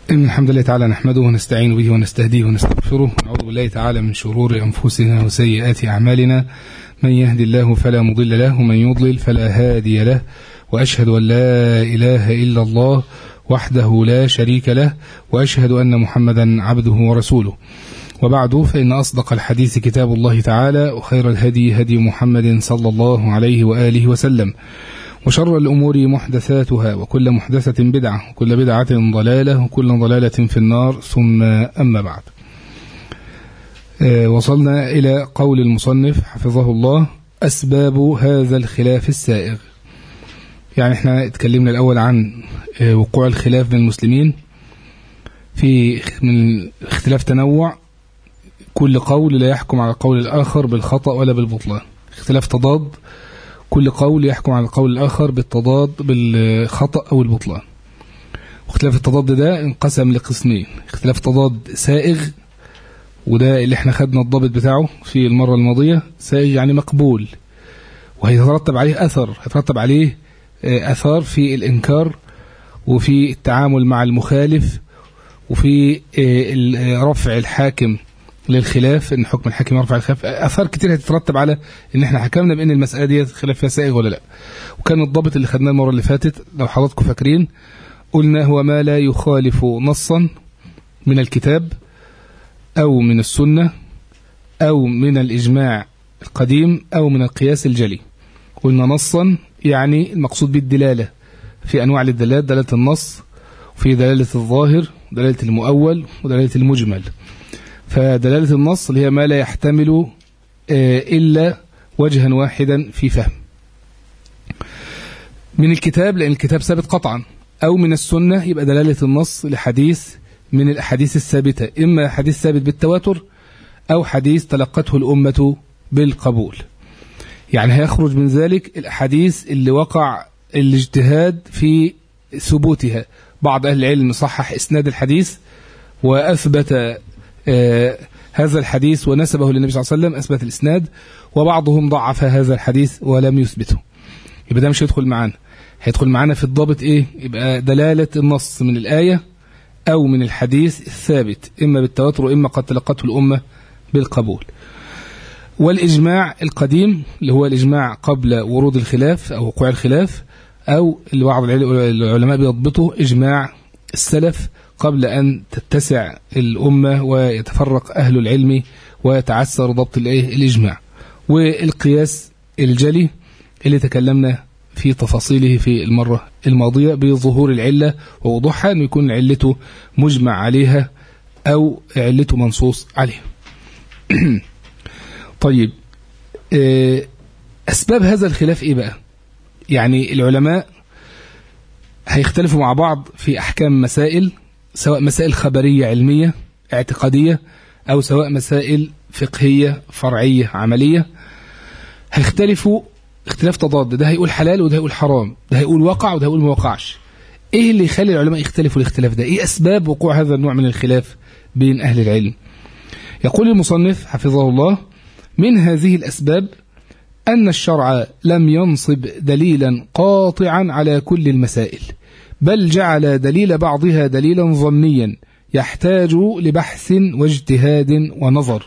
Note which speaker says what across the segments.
Speaker 1: إن الحمد لله تعالى نحمده ونستعين به ونستهديه ونستغفره ونعوذ بالله تعالى من شرور أنفسنا وسيئات أعمالنا من يهدي الله فلا مضل له ومن يضلل فلا هادي له وأشهد أن لا إله إلا الله وحده لا شريك له وأشهد أن محمدا عبده ورسوله وبعد فإن أصدق الحديث كتاب الله تعالى وخير الهدي هدي محمد صلى الله عليه وآله وسلم وشر الأمور محدثاتها وكل محدثة بدعة وكل بدعة ضلالة وكل ضلالة في النار ثم أما بعد وصلنا إلى قول المصنف حفظه الله أسباب هذا الخلاف السائغ يعني احنا اتكلمنا الأول عن وقوع الخلاف بين المسلمين في من اختلاف تنوع كل قول لا يحكم على القول الآخر بالخطأ ولا بالبطلان اختلاف تضاد كل قول يحكم على القول الآخر بالتضاد بالخطأ أو البطلان واختلاف التضاد ده انقسم لقسمين اختلاف تضاد سائغ وده اللي احنا خدنا الضابط بتاعه في المرة الماضية سائغ يعني مقبول وهيترتب عليه أثر هيترتب عليه أثار في الإنكار وفي التعامل مع المخالف وفي رفع الحاكم للخلاف ان حكم الحاكم يرفع الخلاف اثار كتير هتترتب على ان احنا حكمنا بان المساله دي خلاف فيها سائغ ولا لا وكان الضابط اللي خدناه المره اللي فاتت لو حضراتكم فاكرين قلنا هو ما لا يخالف نصا من الكتاب او من السنه او من الاجماع القديم او من القياس الجلي قلنا نصا يعني المقصود بالدلاله في انواع الدلالات دلاله النص وفي دلاله الظاهر ودلاله المؤول ودلاله المجمل فدلالة النص اللي هي ما لا يحتمل إلا وجها واحدا في فهم من الكتاب لأن الكتاب ثابت قطعا أو من السنة يبقى دلالة النص لحديث من الأحاديث الثابتة إما حديث ثابت بالتواتر أو حديث تلقته الأمة بالقبول يعني هيخرج من ذلك الأحاديث اللي وقع الاجتهاد في ثبوتها بعض أهل العلم صحح إسناد الحديث وأثبت آه هذا الحديث ونسبه للنبي صلى الله عليه وسلم أثبت الإسناد وبعضهم ضعف هذا الحديث ولم يثبته يبقى ده مش هيدخل معانا هيدخل معانا في الضابط إيه يبقى دلالة النص من الآية أو من الحديث الثابت إما بالتواتر وإما قد تلقته الأمة بالقبول والإجماع القديم اللي هو الإجماع قبل ورود الخلاف أو وقوع الخلاف أو اللي بعض العلماء بيضبطه إجماع السلف قبل أن تتسع الأمة ويتفرق أهل العلم ويتعسر ضبط الإجماع والقياس الجلي اللي تكلمنا في تفاصيله في المرة الماضية بظهور العلة ووضوحها أن يكون علته مجمع عليها أو علته منصوص عليها طيب أسباب هذا الخلاف إيه بقى يعني العلماء هيختلفوا مع بعض في أحكام مسائل سواء مسائل خبرية علمية اعتقادية أو سواء مسائل فقهية فرعية عملية هيختلفوا اختلاف تضاد ده هيقول حلال وده هيقول حرام ده هيقول وقع وده هيقول ما وقعش ايه اللي يخلي العلماء يختلفوا الاختلاف ده ايه اسباب وقوع هذا النوع من الخلاف بين اهل العلم يقول المصنف حفظه الله من هذه الاسباب ان الشرع لم ينصب دليلا قاطعا على كل المسائل بل جعل دليل بعضها دليلا ظنيا يحتاج لبحث واجتهاد ونظر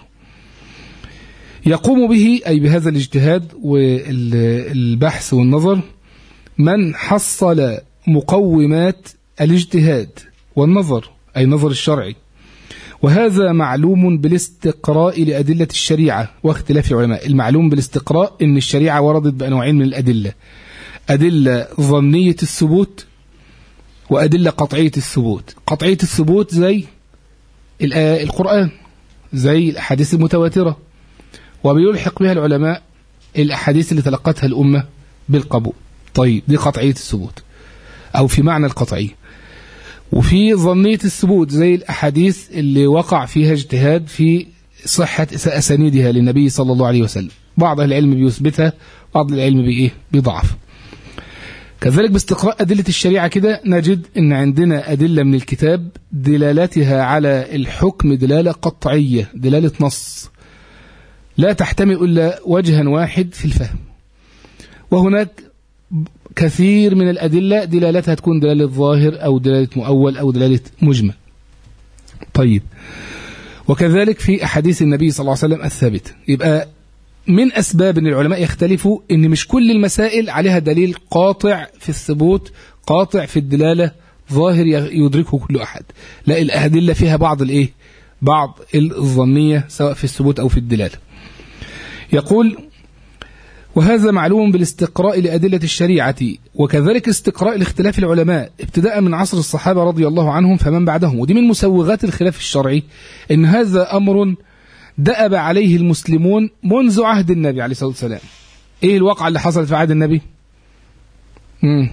Speaker 1: يقوم به أي بهذا الاجتهاد والبحث والنظر من حصل مقومات الاجتهاد والنظر أي النظر الشرعي وهذا معلوم بالاستقراء لأدلة الشريعة واختلاف العلماء المعلوم بالاستقراء أن الشريعة وردت بأنواعين من الأدلة أدلة ظنية الثبوت وأدلة قطعية الثبوت قطعية الثبوت زي القرآن زي الأحاديث المتواترة وبيلحق بها العلماء الأحاديث اللي تلقتها الأمة بالقبول طيب دي قطعية الثبوت أو في معنى القطعية وفي ظنية الثبوت زي الأحاديث اللي وقع فيها اجتهاد في صحة أسانيدها للنبي صلى الله عليه وسلم بعض أهل العلم بيثبتها بعض العلم بإيه بيضعف كذلك باستقراء أدلة الشريعة كده نجد أن عندنا أدلة من الكتاب دلالتها على الحكم دلالة قطعية دلالة نص لا تحتمل إلا وجها واحد في الفهم وهناك كثير من الأدلة دلالتها تكون دلالة ظاهر أو دلالة مؤول أو دلالة مجمل طيب وكذلك في أحاديث النبي صلى الله عليه وسلم الثابتة يبقى من أسباب أن العلماء يختلفوا أن مش كل المسائل عليها دليل قاطع في الثبوت قاطع في الدلالة ظاهر يدركه كل أحد لا الأدلة فيها بعض الإيه بعض الظنية سواء في الثبوت أو في الدلالة يقول وهذا معلوم بالاستقراء لأدلة الشريعة وكذلك استقراء لاختلاف العلماء ابتداء من عصر الصحابة رضي الله عنهم فمن بعدهم ودي من مسوغات الخلاف الشرعي ان هذا أمر دأب عليه المسلمون منذ عهد النبي عليه الصلاة والسلام ايه الواقعة اللي حصلت في عهد النبي مم.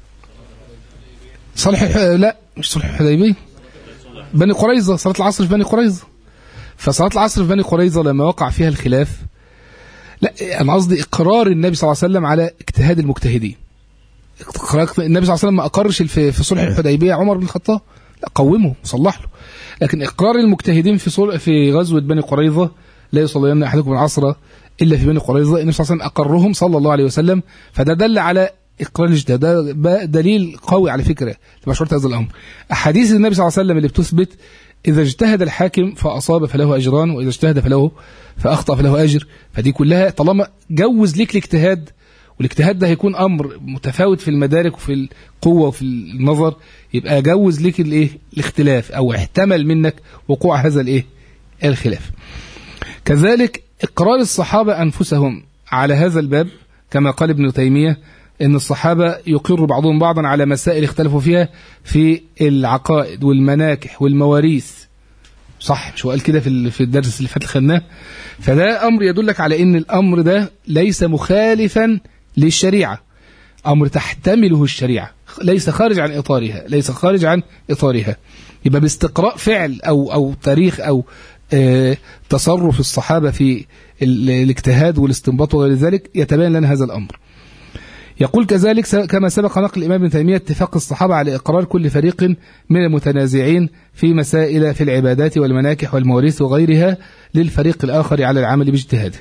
Speaker 1: صلح لا مش صلح الحديبية بني قريظة صلاة العصر في بني قريظة فصلاة العصر في بني قريظة لما وقع فيها الخلاف لا أنا قصدي إقرار النبي صلى الله عليه وسلم على اجتهاد المجتهدين النبي صلى الله عليه وسلم ما أقرش في صلح الحديبية عمر بن الخطاب لا قومه وصلح له لكن إقرار المجتهدين في صلح في غزوة بني قريظة لا يصلين أحدكم العصر إلا في بني قريظة النبي صلى الله عليه وسلم أقرهم صلى الله عليه وسلم فده دل على إقرار الاجتهاد ده دليل قوي على فكرة لمشروع هذا الأمر أحاديث النبي صلى الله عليه وسلم اللي بتثبت إذا اجتهد الحاكم فأصاب فله أجران وإذا اجتهد فله فأخطأ فله أجر فدي كلها طالما جوز ليك الاجتهاد والاجتهاد ده هيكون أمر متفاوت في المدارك وفي القوة وفي النظر يبقى جوز ليك الايه الاختلاف أو احتمل منك وقوع هذا الايه الخلاف كذلك إقرار الصحابة أنفسهم على هذا الباب كما قال ابن تيمية ان الصحابة يقر بعضهم بعضا على مسائل اختلفوا فيها في العقائد والمناكح والمواريث صح مش هو قال كده في في الدرس اللي فات خدناه فده امر يدلك على ان الامر ده ليس مخالفا للشريعه امر تحتمله الشريعه ليس خارج عن اطارها ليس خارج عن اطارها يبقى باستقراء فعل او او تاريخ او آه تصرف الصحابه في الاجتهاد والاستنباط وغير ذلك يتبين لنا هذا الامر يقول كذلك كما سبق نقل الإمام ابن تيمية اتفاق الصحابة على إقرار كل فريق من المتنازعين في مسائل في العبادات والمناكح والمواريث وغيرها للفريق الآخر على العمل باجتهاده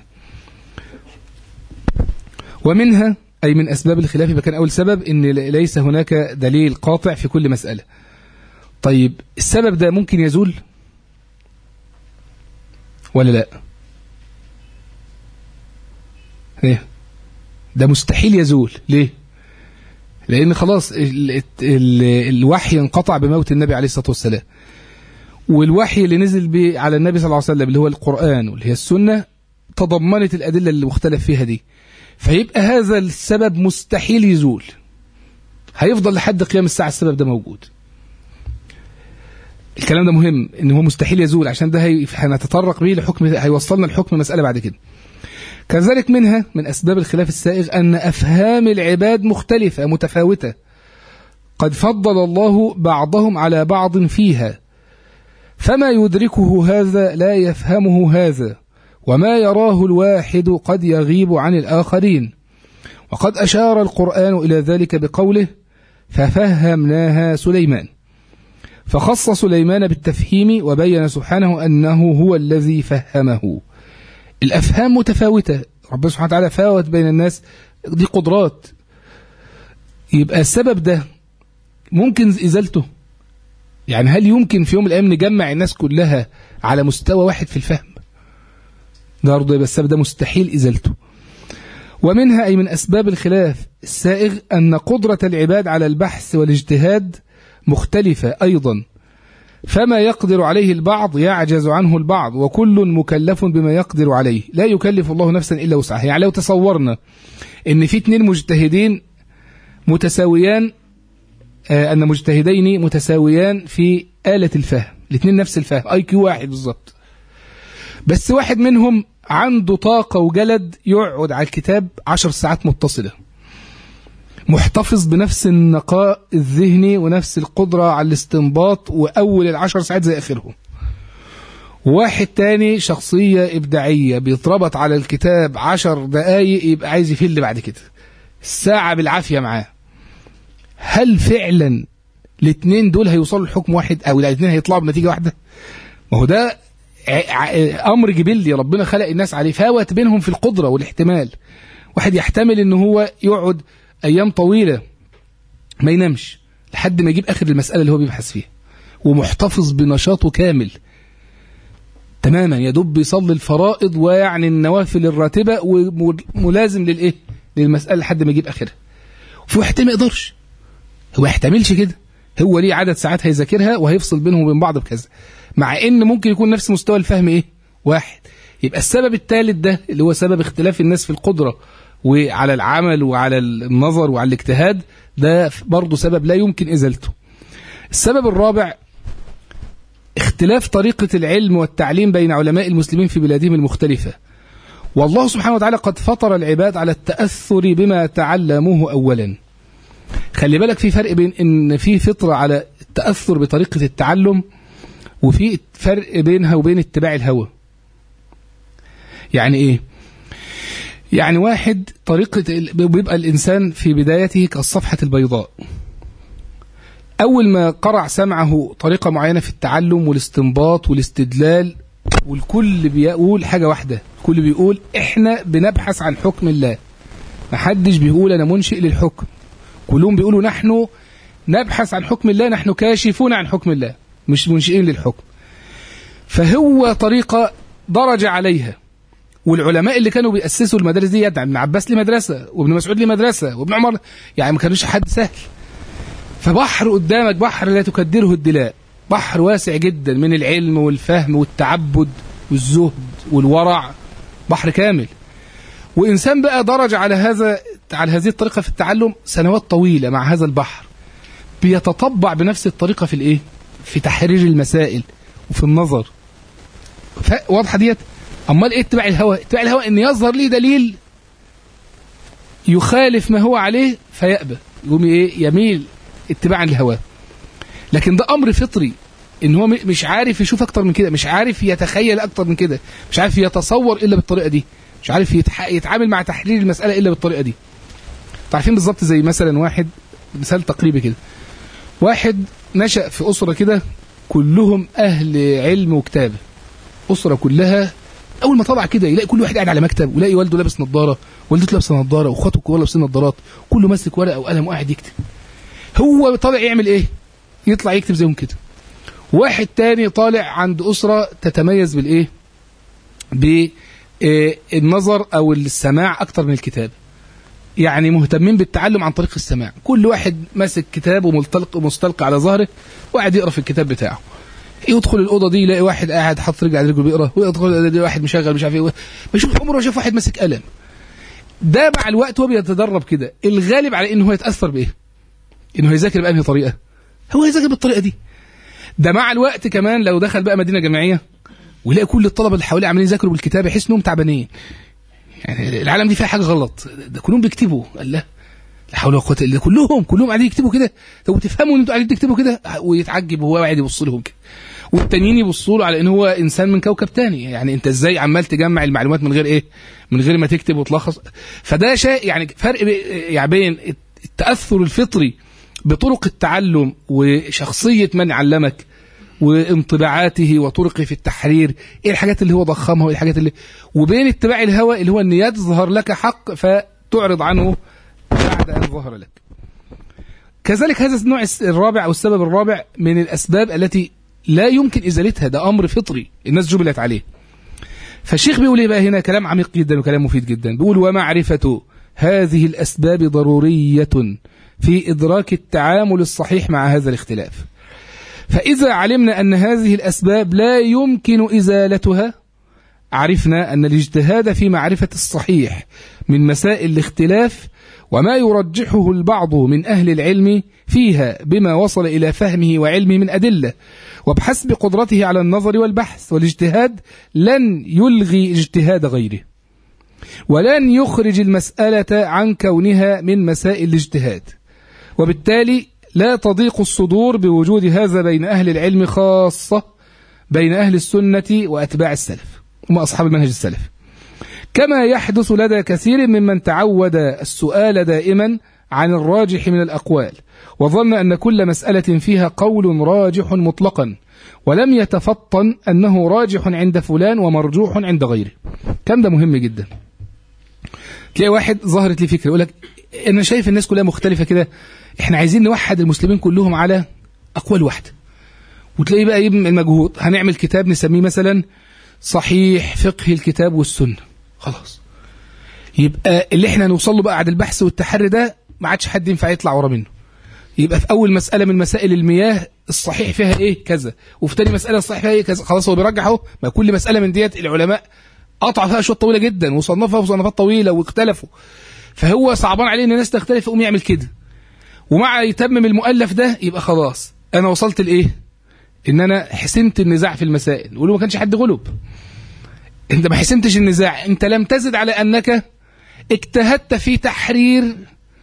Speaker 1: ومنها أي من أسباب الخلاف فكان أول سبب أن ليس هناك دليل قاطع في كل مسألة طيب السبب ده ممكن يزول ولا لا ايه ده مستحيل يزول ليه لان خلاص ال ال الوحي انقطع بموت النبي عليه الصلاه والسلام والوحي اللي نزل به على النبي صلى الله عليه وسلم اللي هو القران واللي هي السنه تضمنت الادله اللي مختلف فيها دي فيبقى هذا السبب مستحيل يزول هيفضل لحد قيام الساعه السبب ده موجود الكلام ده مهم ان هو مستحيل يزول عشان ده هنتطرق به لحكم هيوصلنا لحكم مساله بعد كده كذلك منها من أسباب الخلاف السائغ أن أفهام العباد مختلفة متفاوتة قد فضل الله بعضهم على بعض فيها فما يدركه هذا لا يفهمه هذا وما يراه الواحد قد يغيب عن الآخرين وقد أشار القرآن إلى ذلك بقوله ففهمناها سليمان فخص سليمان بالتفهيم وبين سبحانه أنه هو الذي فهمه الأفهام متفاوتة ربنا سبحانه وتعالى فاوت بين الناس دي قدرات يبقى السبب ده ممكن إزالته يعني هل يمكن في يوم من الأيام نجمع الناس كلها على مستوى واحد في الفهم ده برضه يبقى السبب ده مستحيل إزالته ومنها أي من أسباب الخلاف السائغ أن قدرة العباد على البحث والاجتهاد مختلفة أيضا فما يقدر عليه البعض يعجز عنه البعض وكل مكلف بما يقدر عليه لا يكلف الله نفسا إلا وسعها يعني لو تصورنا ان في اتنين مجتهدين متساويان آه أن مجتهدين متساويان في آلة الفهم الاثنين نفس الفهم اي كيو واحد بالظبط بس واحد منهم عنده طاقة وجلد يقعد على الكتاب عشر ساعات متصلة محتفظ بنفس النقاء الذهني ونفس القدرة على الاستنباط وأول العشر ساعات زي آخرهم واحد تاني شخصية إبداعية بيتربط على الكتاب عشر دقايق يبقى عايز يفل بعد كده الساعة بالعافية معاه هل فعلا الاثنين دول هيوصلوا لحكم واحد أو الاثنين هيطلعوا بنتيجة واحدة ما هو ده أمر جبلي ربنا خلق الناس عليه فاوت بينهم في القدرة والاحتمال واحد يحتمل ان هو يقعد ايام طويله ما ينامش لحد ما يجيب اخر المساله اللي هو بيبحث فيها ومحتفظ بنشاطه كامل تماما يدب يصلي الفرائض ويعني النوافل الراتبة وملازم للإيه للمسألة لحد ما يجيب آخرها وفي واحد ما يقدرش هو يحتملش كده هو ليه عدد ساعات هيذاكرها وهيفصل بينهم وبين بعض بكذا مع ان ممكن يكون نفس مستوى الفهم ايه واحد يبقى السبب الثالث ده اللي هو سبب اختلاف الناس في القدرة وعلى العمل وعلى النظر وعلى الاجتهاد ده برضه سبب لا يمكن ازالته السبب الرابع اختلاف طريقة العلم والتعليم بين علماء المسلمين في بلادهم المختلفة والله سبحانه وتعالى قد فطر العباد على التأثر بما تعلموه أولا خلي بالك في فرق بين ان في فطرة على التأثر بطريقة التعلم وفي فرق بينها وبين اتباع الهوى يعني ايه يعني واحد طريقة بيبقى الإنسان في بدايته كالصفحة البيضاء أول ما قرع سمعه طريقة معينة في التعلم والاستنباط والاستدلال والكل بيقول حاجة واحدة الكل بيقول إحنا بنبحث عن حكم الله محدش بيقول أنا منشئ للحكم كلهم بيقولوا نحن نبحث عن حكم الله نحن كاشفون عن حكم الله مش منشئين للحكم فهو طريقة درج عليها والعلماء اللي كانوا بيأسسوا المدارس دي يدعم ابن عباس لي مدرسة وابن مسعود لي مدرسة وابن عمر يعني ما كانوش حد سهل فبحر قدامك بحر لا تكدره الدلاء بحر واسع جدا من العلم والفهم والتعبد والزهد والورع بحر كامل وإنسان بقى درج على هذا على هذه الطريقة في التعلم سنوات طويلة مع هذا البحر بيتطبع بنفس الطريقة في الإيه؟ في تحرير المسائل وفي النظر واضحة ديت أمال إيه اتباع الهوى اتباع الهوى إن يظهر لي دليل يخالف ما هو عليه فيأبى يقوم إيه يميل اتباعا لهواه لكن ده أمر فطري إن هو مش عارف يشوف أكتر من كده مش عارف يتخيل أكتر من كده مش عارف يتصور إلا بالطريقة دي مش عارف يتح... يتعامل مع تحرير المسألة إلا بالطريقة دي عارفين بالظبط زي مثلا واحد مثال تقريبي كده واحد نشأ في أسرة كده كلهم أهل علم وكتابة أسرة كلها أول ما طلع كده يلاقي كل واحد قاعد على مكتب ويلاقي والده لابس نظارة والدته لابسة نظارة وأخواته الكبار لابسين نظارات كله ماسك ورقة وقلم وقاعد يكتب هو طالع يعمل إيه؟ يطلع يكتب زيهم كده واحد تاني طالع عند أسرة تتميز بالإيه؟ بالنظر أو السماع أكتر من الكتاب يعني مهتمين بالتعلم عن طريق السماع كل واحد ماسك كتاب وملتلق ومستلقى على ظهره وقاعد يقرا في الكتاب بتاعه يدخل الاوضه دي يلاقي واحد قاعد حاطط رجل على رجله بيقرا ويدخل يلاقي واحد مشغل مش عارف ايه بيشوف عمره شاف واحد ماسك قلم ده مع الوقت هو بيتدرب كده الغالب على انه هو يتاثر بايه انه هيذاكر بانهي طريقه هو هيذاكر بالطريقه دي ده مع الوقت كمان لو دخل بقى مدينه جامعيه ويلاقي كل الطلبه اللي حواليه عمالين يذاكروا بالكتاب يحس انهم تعبانين يعني العالم دي فيها حاجه غلط ده كلهم بيكتبوا قال لا لا حول ولا قوه الا كلهم كلهم قاعدين يكتبوا كده طب تفهموا ان انتوا قاعدين تكتبوا كده ويتعجب وهو قاعد يبص لهم كده والتانيين يبصوا له على ان هو انسان من كوكب تاني يعني انت ازاي عمال تجمع المعلومات من غير ايه من غير ما تكتب وتلخص فده شيء يعني فرق يعني بين التاثر الفطري بطرق التعلم وشخصيه من علمك وانطباعاته وطرقه في التحرير ايه الحاجات اللي هو ضخمها وايه الحاجات اللي وبين اتباع الهوى اللي هو ان يظهر لك حق فتعرض عنه بعد ان ظهر لك كذلك هذا النوع الرابع او السبب الرابع من الاسباب التي لا يمكن ازالتها ده امر فطري الناس جبلت عليه فالشيخ بيقول ايه بقى هنا كلام عميق جدا وكلام مفيد جدا بيقول ومعرفه هذه الاسباب ضروريه في ادراك التعامل الصحيح مع هذا الاختلاف فإذا علمنا أن هذه الأسباب لا يمكن إزالتها عرفنا أن الاجتهاد في معرفة الصحيح من مسائل الاختلاف وما يرجحه البعض من أهل العلم فيها بما وصل إلى فهمه وعلمه من أدلة وبحسب قدرته على النظر والبحث والاجتهاد لن يلغي اجتهاد غيره ولن يخرج المسألة عن كونها من مسائل الاجتهاد وبالتالي لا تضيق الصدور بوجود هذا بين أهل العلم خاصة بين أهل السنة وأتباع السلف هم أصحاب المنهج السلف كما يحدث لدى كثير ممن تعود السؤال دائما عن الراجح من الأقوال وظن أن كل مسألة فيها قول راجح مطلقا ولم يتفطن أنه راجح عند فلان ومرجوح عند غيره كم ده مهم جدا تلاقي واحد ظهرت لي فكرة يقول لك أنا شايف الناس كلها مختلفة كده احنا عايزين نوحد المسلمين كلهم على أقوال واحدة وتلاقيه بقى يبذل مجهود هنعمل كتاب نسميه مثلا صحيح فقه الكتاب والسنة خلاص يبقى اللي احنا نوصل له بقى بعد البحث والتحري ده ما عادش حد ينفع يطلع ورا منه يبقى في اول مساله من مسائل المياه الصحيح فيها ايه كذا وفي تاني مساله الصحيح فيها ايه كذا خلاص هو بيرجح اهو ما كل مساله من ديت العلماء قطعوا فيها اشواط طويله جدا وصنفها مصنفات طويله واختلفوا فهو صعبان عليه ان الناس تختلف يقوم يعمل كده ومع يتمم المؤلف ده يبقى خلاص انا وصلت لايه ان انا حسمت النزاع في المسائل ولو ما كانش حد غلب انت ما حسمتش النزاع انت لم تزد على انك اجتهدت في تحرير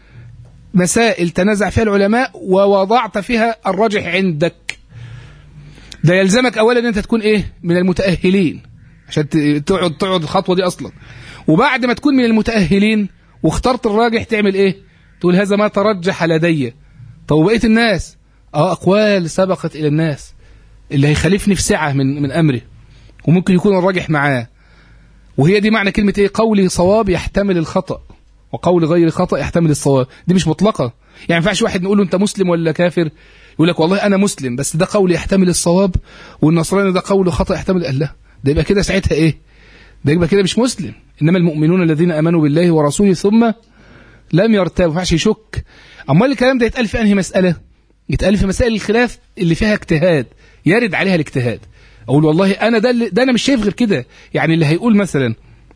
Speaker 1: مسائل تنازع فيها العلماء ووضعت فيها الراجح عندك ده يلزمك اولا ان انت تكون ايه من المتاهلين عشان ت- تقعد تقعد الخطوه دي اصلا وبعد ما تكون من المتاهلين واخترت الراجح تعمل ايه تقول هذا ما ترجح لدي طب وبقيه الناس اه اقوال سبقت الى الناس اللي هيخالفني في سعه من من امره وممكن يكون الراجح معاه وهي دي معنى كلمه ايه قولي صواب يحتمل الخطا وقول غير خطا يحتمل الصواب دي مش مطلقه يعني ما ينفعش واحد نقول له انت مسلم ولا كافر يقول لك والله انا مسلم بس ده قول يحتمل الصواب والنصراني ده قول خطا يحتمل قال لا ده يبقى كده ساعتها ايه ده يبقى كده مش مسلم انما المؤمنون الذين امنوا بالله ورسوله ثم لم يرتابوا ما ينفعش يشك امال الكلام ده يتقال في انهي مساله يتقال في مسائل الخلاف اللي فيها اجتهاد يرد عليها الاجتهاد اقول والله انا ده اللي ده انا مش شايف غير كده يعني اللي هيقول مثلا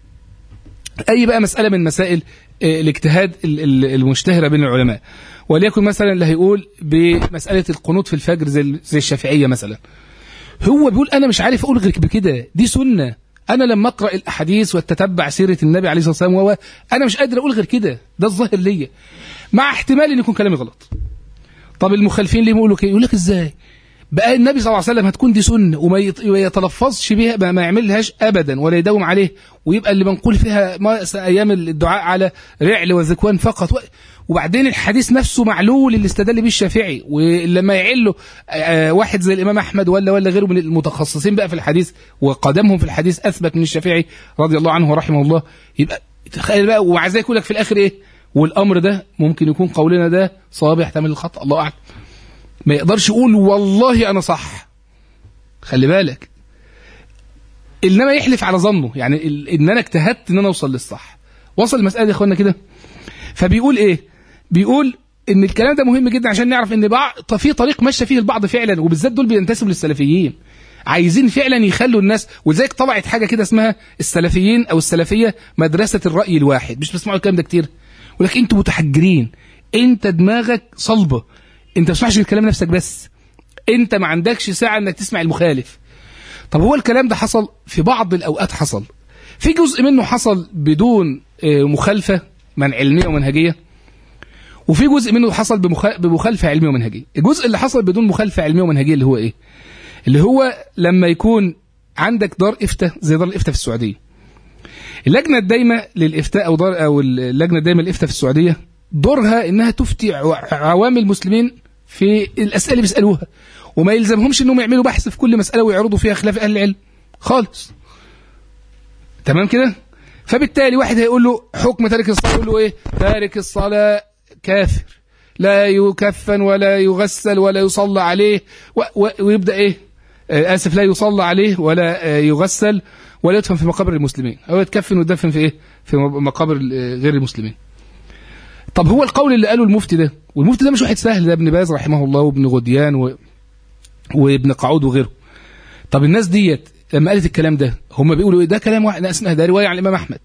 Speaker 1: اي بقى مساله من مسائل آه، الاجتهاد ال- ال- المشتهره بين العلماء وليكن مثلا اللي هيقول بمساله القنوت في الفجر زي ال- زي الشافعيه مثلا هو بيقول انا مش عارف اقول غير بكده دي سنه انا لما اقرا الاحاديث واتتبع سيره النبي عليه الصلاه والسلام وهو انا مش قادر اقول غير كده ده الظاهر ليا مع احتمال ان يكون كلامي غلط طب المخالفين ليه بيقولوا كده يقول لك ازاي بقى النبي صلى الله عليه وسلم هتكون دي سنه وما يت- ما يتلفظش بيها ما- ما يعملهاش ابدا ولا يداوم عليه ويبقى اللي بنقول فيها ما ايام الدعاء على رعل وذكوان فقط و- وبعدين الحديث نفسه معلول اللي استدل بيه الشافعي ولما يعله آه، واحد زي الامام احمد ولا ولا غيره من المتخصصين بقى في الحديث وقدمهم في الحديث اثبت من الشافعي رضي الله عنه ورحمه الله يبقى تخيل بقى ومع ذلك يقول لك في الاخر ايه والامر ده ممكن يكون قولنا ده صواب يحتمل الخطا الله اعلم ما يقدرش يقول والله انا صح خلي بالك انما يحلف على ظنه يعني ال- ان انا اجتهدت ان انا اوصل للصح وصل المساله دي يا اخوانا كده فبيقول ايه بيقول ان الكلام ده مهم جدا عشان نعرف ان بعض طب في طريق ماشيه فيه البعض فعلا وبالذات دول بينتسبوا للسلفيين عايزين فعلا يخلوا الناس ولذلك طلعت حاجه كده اسمها السلفيين او السلفيه مدرسه الراي الواحد مش بتسمعوا الكلام ده كتير ولكن انتوا متحجرين انت دماغك صلبه انت ما بتسمعش الكلام نفسك بس انت ما عندكش ساعه انك تسمع المخالف طب هو الكلام ده حصل في بعض الاوقات حصل في جزء منه حصل بدون آه، مخالفه من علميه ومنهجيه وفي جزء منه حصل بمخ- بمخالفه علميه ومنهجيه الجزء اللي حصل بدون مخالفه علميه ومنهجيه اللي هو ايه اللي هو لما يكون عندك دار افتاء زي دار الافتاء في السعوديه اللجنه الدايمه للافتاء او دار او اللجنه الدايمه للافتاء في السعوديه دورها انها تفتي عو- عوام المسلمين في الاسئله اللي بيسالوها وما يلزمهمش انهم يعملوا بحث في كل مساله ويعرضوا فيها خلاف اهل العلم خالص تمام كده فبالتالي واحد هيقول له حكم تارك الصلاه يقول له ايه تارك الصلاه كافر لا يكفن ولا يغسل ولا يصلى عليه و و ويبدا ايه آه، اسف لا يصلى عليه ولا آه، يغسل ولا يدفن في مقابر المسلمين او يتكفن ويدفن في ايه في مقابر آه، غير المسلمين طب هو القول اللي قاله المفتي ده والمفتي ده مش واحد سهل ده ابن باز رحمه الله وابن غديان و... وابن قعود وغيره طب الناس ديت لما قالت الكلام ده هم بيقولوا ايه ده كلام واحد اسمها ده روايه عن الامام احمد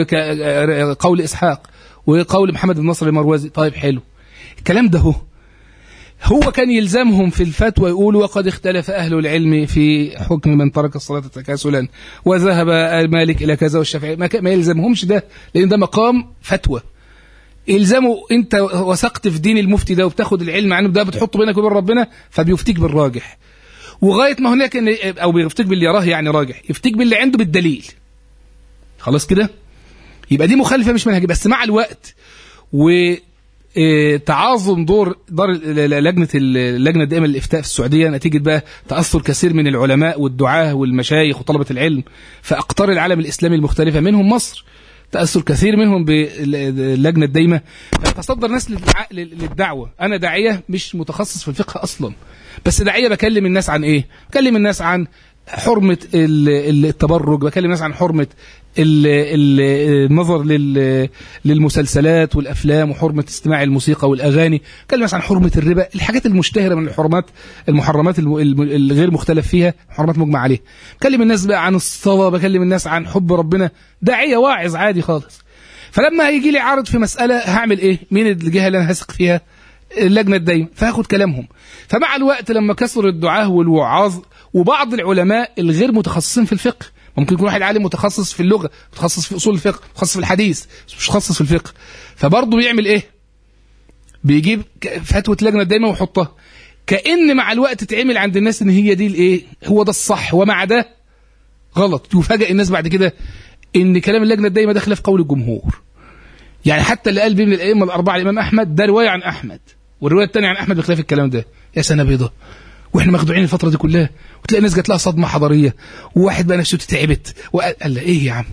Speaker 1: وقول اسحاق وقول محمد بن نصر المروزي طيب حلو الكلام ده هو هو كان يلزمهم في الفتوى يقولوا وقد اختلف أهل العلم في حكم من ترك الصلاة تكاسلا وذهب مالك إلى كذا والشافعي ما, ما يلزمهمش ده لأن ده مقام فتوى الزموا انت وثقت في دين المفتي ده وبتاخد العلم عنه ده بتحطه بينك وبين ربنا فبيفتيك بالراجح وغايه ما هناك إن- او بيفتيك باللي يراه يعني راجح يفتيك باللي عنده بالدليل خلاص كده يبقى دي مخالفه مش منهجيه بس مع الوقت و آه، تعاظم دور دار ال- ال- لجنه ال- اللجنه الدائمه للافتاء في السعوديه نتيجه بقى تاثر كثير من العلماء والدعاه والمشايخ وطلبه العلم في اقطار العالم الاسلامي المختلفه منهم مصر تاثر كثير منهم باللجنه الدايمه فتصدر ناس للدع- للدعوه انا داعيه مش متخصص في الفقه اصلا بس داعيه بكلم الناس عن ايه بكلم الناس عن حرمه ال- ال- التبرج بكلم الناس عن حرمه ال- ال- النظر لل- للمسلسلات والافلام وحرمه استماع الموسيقى والاغاني بكلم الناس عن حرمه الربا الحاجات المشتهره من الحرمات المحرمات الم- الم- الغير مختلف فيها محرمات مجمع عليها بكلم الناس بقى عن الصلاه بكلم الناس عن حب ربنا داعيه واعظ عادي خالص فلما هيجي لي عرض في مساله هعمل ايه مين الجهه اللي انا هثق فيها اللجنه الدايمه فهاخد كلامهم فمع الوقت لما كثر الدعاه والوعاظ وبعض العلماء الغير متخصصين في الفقه ممكن يكون واحد عالم متخصص في اللغه متخصص في اصول الفقه متخصص في الحديث بس مش متخصص في الفقه فبرضه بيعمل ايه بيجيب ك- فتوى اللجنه الدايمه ويحطها كان مع الوقت تعمل عند الناس ان هي دي الايه هو ده الصح ومع ده غلط يفاجئ الناس بعد كده ان كلام اللجنه الدايمه ده خلاف قول الجمهور يعني حتى اللي قال بيه من الائمه الاربعه الامام احمد ده روايه عن احمد والروايه الثانيه عن احمد بخلاف الكلام ده يا سنه بيضه واحنا مخدوعين الفتره دي كلها وتلاقي ناس جات لها صدمه حضاريه وواحد بقى نفسه تعبت وقال قال له ايه يا عم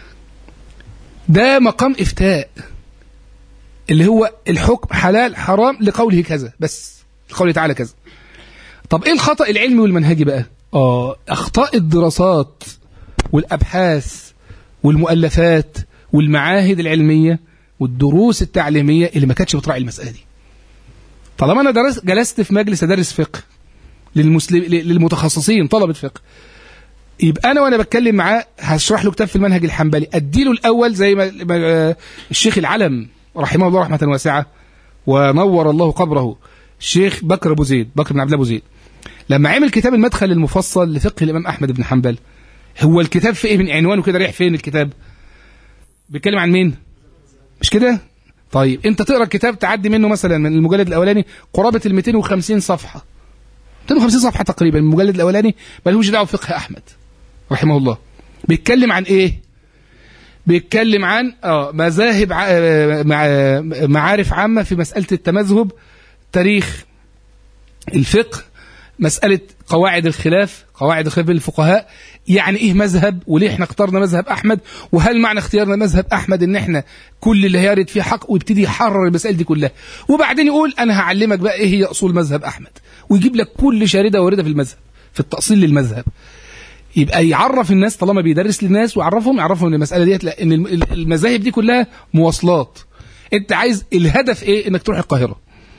Speaker 1: ده مقام افتاء اللي هو الحكم حلال حرام لقوله كذا بس لقوله تعالى كذا طب ايه الخطا العلمي والمنهجي بقى اه اخطاء الدراسات والابحاث والمؤلفات والمعاهد العلميه والدروس التعليميه اللي ما كانتش بتراعي المساله دي طالما انا درس جلست في مجلس ادرس فقه للمسلم للمتخصصين طلبه فقه يبقى انا وانا بتكلم معاه هشرح له كتاب في المنهج الحنبلي اديله الاول زي ما ما- آه، الشيخ العلم رحمه الله رحمه واسعه ونور الله قبره الشيخ بكر ابو زيد بكر بن عبد الله ابو زيد لما عمل كتاب المدخل المفصل لفقه الامام احمد بن حنبل هو الكتاب في ايه من عنوانه كده رايح فين الكتاب بيتكلم عن مين مش كده طيب انت تقرا الكتاب تعدي منه مثلا من المجلد الاولاني قرابه ال 250 صفحه 250 صفحه تقريبا من المجلد الاولاني ملوش دعوه بفقه احمد رحمه الله بيتكلم عن ايه بيتكلم عن اه مذاهب ع... آه، مع... آه، معارف عامه في مساله التمذهب تاريخ الفقه مسألة قواعد الخلاف قواعد الخلاف بين الفقهاء يعني ايه مذهب وليه احنا اخترنا مذهب احمد وهل معنى اختيارنا مذهب احمد ان احنا كل اللي هيرد فيه حق ويبتدي يحرر المسائل دي كلها وبعدين يقول انا هعلمك بقى ايه هي اصول مذهب احمد ويجيب لك كل شارده وارده في المذهب في التأصيل للمذهب يبقى يعرف الناس طالما بيدرس للناس ويعرفهم يعرفهم ان المساله ديت لا ان الم- المذاهب دي كلها مواصلات انت عايز الهدف ايه انك تروح القاهره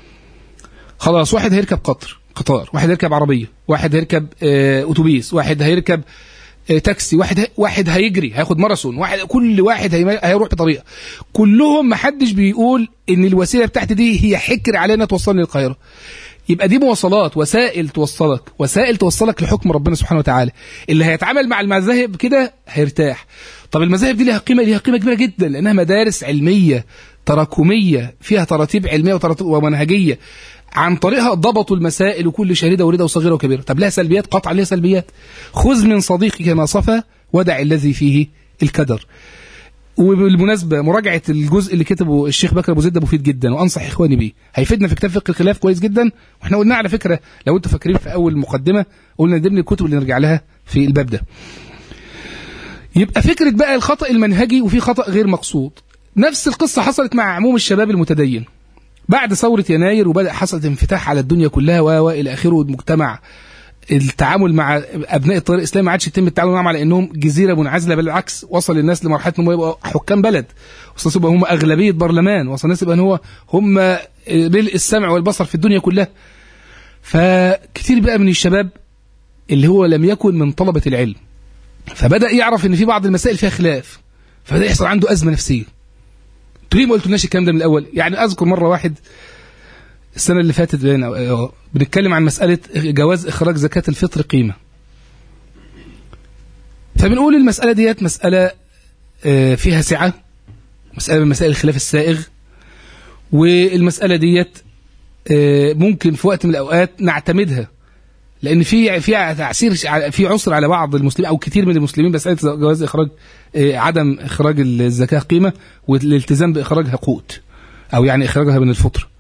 Speaker 1: خلاص واحد هيركب قطر قطار واحد هيركب عربيه واحد هيركب آه، اتوبيس واحد هيركب آه، تاكسي واحد هي- واحد هيجري هياخد ماراثون واحد كل واحد هي- هيروح بطريقه كلهم ما حدش بيقول ان الوسيله بتاعتي دي هي حكر علينا توصلني للقاهره يبقى دي مواصلات وسائل توصلك وسائل توصلك لحكم ربنا سبحانه وتعالى اللي هيتعامل مع المذاهب كده هيرتاح طب المذاهب دي لها قيمه ليها قيمه كبيره جدا لانها مدارس علميه تراكميه فيها تراتيب علميه وتراتيب ومنهجيه عن طريقها ضبطوا المسائل وكل شهيده ورده وصغيره وكبيره طب لها سلبيات قطعا لها سلبيات خذ من صديقك ما صفى ودع الذي فيه الكدر وبالمناسبه مراجعه الجزء اللي كتبه الشيخ بكر ابو زيد ده مفيد جدا وانصح اخواني بيه هيفيدنا في كتاب فقه الخلاف كويس جدا واحنا قلنا على فكره لو انتوا فاكرين في اول مقدمه قلنا ضمن الكتب اللي نرجع لها في الباب ده يبقى فكره بقى الخطا المنهجي وفي خطا غير مقصود نفس القصه حصلت مع عموم الشباب المتدين بعد ثوره يناير وبدا حصلت انفتاح على الدنيا كلها و و الى اخره والمجتمع التعامل مع ابناء الطريق الاسلامي ما عادش يتم التعامل معهم على انهم جزيره منعزله بل بالعكس وصل الناس لمرحله انهم يبقوا حكام بلد وصل يبقى هم اغلبيه برلمان وصل الناس يبقى ان هو هم ملء السمع والبصر في الدنيا كلها فكتير بقى من الشباب اللي هو لم يكن من طلبه العلم فبدا يعرف ان في بعض المسائل فيها خلاف فبدا يحصل عنده ازمه نفسيه انتوا ليه ما قلتولناش الكلام ده من الاول يعني اذكر مره واحد السنه اللي فاتت بين بنتكلم عن مساله جواز اخراج زكاه الفطر قيمه فبنقول المساله ديت مساله آه، فيها سعه مساله من مسائل الخلاف السائغ والمساله ديت آه، ممكن في وقت من الاوقات نعتمدها لان في في تعسير في عسر على بعض المسلمين او كتير من المسلمين مساله جواز اخراج آه، عدم اخراج الزكاه قيمه والالتزام باخراجها قوت او يعني اخراجها من الفطر